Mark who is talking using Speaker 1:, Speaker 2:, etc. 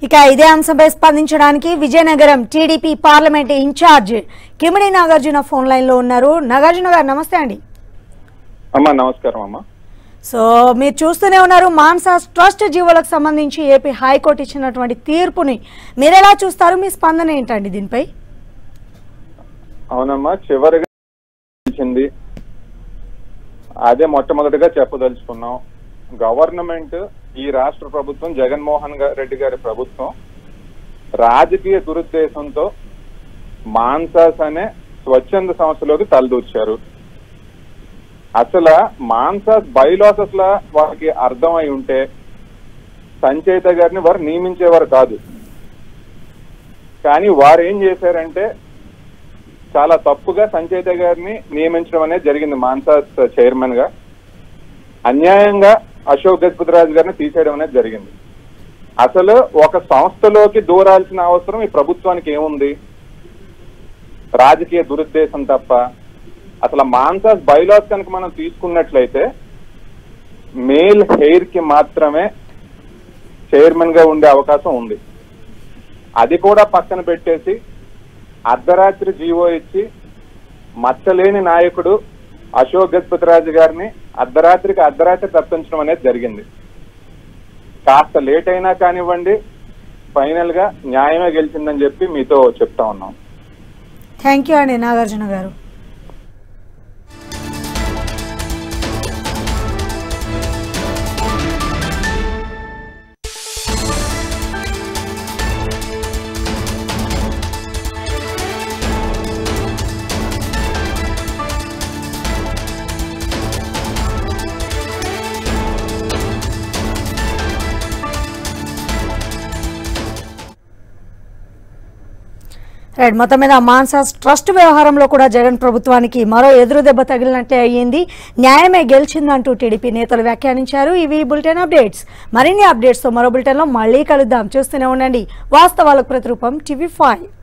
Speaker 1: ఇక ఇదే అంశంపై స్పందించడానికి Vizianagaram TDP parliament incharge Kimidi Nagarjuna phone లైన్లో ఉన్నారు నాగార్జున గారు నమస్తే అండి
Speaker 2: అమ్మా నమస్కారం అమ్మా
Speaker 1: సో మీరు చూస్తూనే ఉన్నారు మాన్సా ట్రస్ట్ జీవోలకు సంబంధించి ఏపీ హైకోర్టు ఇచ్చినటువంటి తీర్పుని మీరు ఎలా చూస్తారు మీ స్పందన ఏంటండి దీనిపై
Speaker 2: అవునమ్మా చివరిగా ఇచ్చింది అదే మొట్టమొదటిగా చెప్పదలుచుకున్నాం గవర్నమెంట్ ఈ రాష్ట్ర ప్రభుత్వం జగన్మోహన్ గా- రెడ్డి గారి ప్రభుత్వం రాజకీయ దురుద్దేశంతో మాన్సాస్ అనే స్వచ్ఛంద సంస్థలోకి తలదూర్చారు అసలు మాన్సాస్ బైలాస్ అసలు వారికి అర్థమై ఉంటే సంచయిత గారిని వారు నియమించేవారు కాదు కానీ వారు ఏం చేశారంటే చాలా తప్పుగా సంచయిత గారిని నియమించడం అనేది జరిగింది మాన్సాస్ చైర్మన్ గా అన్యాయంగా అశోక్ గజపతిరాజు గారిని తీసేయడం అనేది జరిగింది అసలు ఒక సంస్థలోకి దూరాల్సిన అవసరం ఈ ప్రభుత్వానికి ఏముంది రాజకీయ దురుద్దేశం తప్ప అసలు మాన్సాస్ బైలాస్ కనుక మనం తీసుకున్నట్లయితే మేల్ హెయిర్ కి మాత్రమే చైర్మన్ గా ఉండే అవకాశం ఉంది అది కూడా పక్కన పెట్టేసి అర్ధరాత్రి జీవో ఇచ్చి మచ్చలేని నాయకుడు అశోక్ గజపతిరాజు గారిని అర్ధరాత్రికి అర్ధరాత్రి తప్పించడం అనేది జరిగింది కాస్త లేట్ అయినా కానివ్వండి ఫైనల్ గా న్యాయమే గెలిచిందని చెప్పి మీతో చెప్తా ఉన్నాం
Speaker 1: థ్యాంక్ యూ అండి నాగార్జున గారు రైట్ మొత్తం మీద మాన్సాస్ ట్రస్ట్ వ్యవహారంలో కూడా జగన్ ప్రభుత్వానికి మరో ఎదురు దెబ్బ తగిలినట్టే అయ్యింది న్యాయమే గెలిచిందంటూ టీడీపీ నేతలు వ్యాఖ్యానించారు ఇవి బులెటిన్ అప్డేట్స్ మరిన్ని అప్డేట్స్తో మరో బులెటిన్లో మళ్ళీ కలుద్దాం చూస్తూనే ఉండండి వాస్తవాలకు ప్రతిరూపం టీవీ ఫైవ్